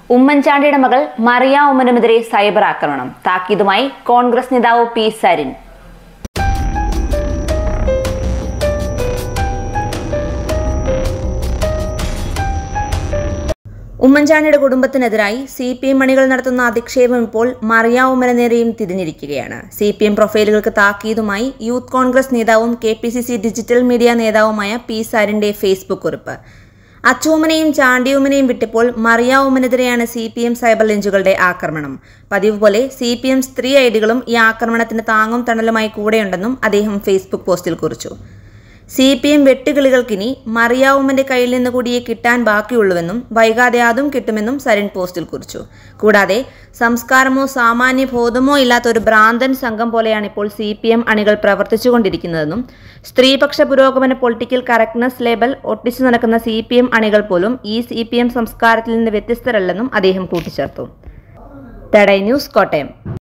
ഉമ്മൻചാണ്ടിയുടെ മകൾ മറിയ ഉമ്മനുമെതിരെ സൈബർ ആക്രമണം താക്കീതുമായി കോൺഗ്രസ് നേതാവ് പി സരിൻ ഉമ്മൻചാണ്ടിയുടെ കുടുംബത്തിനെതിരായി സി പി എം അണികൾ നടത്തുന്ന അധിക്ഷേപം ഇപ്പോൾ മറിയ ഉമ്മന് നേരെയും തിരിഞ്ഞിരിക്കുകയാണ് സി പി എം പ്രൊഫൈലുകൾക്ക് താക്കീതുമായി യൂത്ത് കോൺഗ്രസ് നേതാവും K P C C digital media നേതാവുമായ പി സാരിന്റെ ഫേസ്ബുക്ക് കുറിപ്പ് അച്ചൂമ്മനെയും ചാണ്ടിയുമ്മനെയും വിട്ടപ്പോൾ മറിയ ഉമ്മനെതിരെയാണ് സി പി എം സൈബർ ലിഞ്ചുകളുടെ ആക്രമണം പതിവ് പോലെ സി പി എം സ്ത്രീ ഐഡികളും ഈ ആക്രമണത്തിന് താങ്ങും തണലുമായി കൂടെയുണ്ടെന്നും അദ്ദേഹം ഫേസ്ബുക്ക് പോസ്റ്റിൽ കുറിച്ചു സി പി എം വെട്ടുകിളികൾക്കിനി മറിയാവുമ്മന്റെ കയ്യിൽ നിന്ന് കൂടിയേ കിട്ടാൻ ബാക്കിയുള്ളൂവെന്നും വൈകാതെ അതും കിട്ടുമെന്നും സരിൻ പോസ്റ്റിൽ കുറിച്ചു കൂടാതെ സംസ്കാരമോ സാമാന്യ ബോധമോ ഇല്ലാത്ത ഒരു ഭ്രാന്തൻ സംഘം പോലെയാണ് ഇപ്പോൾ സി പി എം അണികൾ പ്രവർത്തിച്ചുകൊണ്ടിരിക്കുന്നതെന്നും സ്ത്രീപക്ഷ പുരോഗമന പൊളിറ്റിക്കൽ കറക്റ്റ്നസ് ലേബൽ ഒട്ടിച്ചു നടക്കുന്ന സി പി എം അണികൾ പോലും ഈ സി പി എം സംസ്കാരത്തിൽ നിന്ന് വ്യത്യസ്തരല്ലെന്നും അദ്ദേഹം കൂട്ടിച്ചേർത്തു തടൈ ന്യൂസ് കോട്ടയം